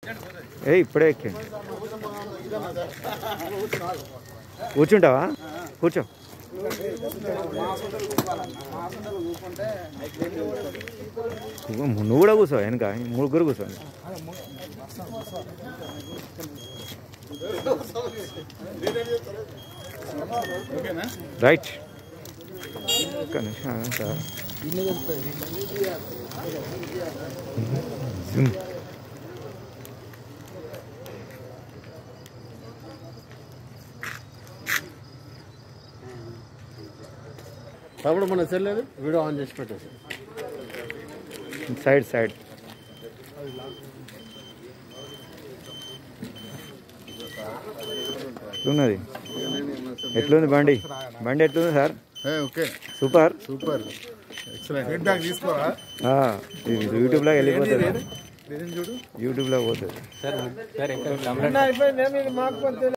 ఏ ఇప్పుడే ఎక్కండి కూర్చుంటావా కూర్చో నువ్వు కూడా కూర్చో వెనక ముగ్గురు కూర్చోండి రైట్ ఒక్క నిమిషం ఆగండి సార్ ఉమ్. తమ్ముడు మన చెల్లెది వీడియో ఆన్ చేసి పెట్టేసి సైడ్ సైడ్ ఎట్లున్నది ఎట్లుంది బండి బండి ఎట్లుంది sir okay super super excellent feedback తీసుకోరా ఆ, ఇది యూట్యూబ్లో వెళ్ళిపోతుంది యూట్యూబ్లో పోతుంది అయిపోయింది మాకు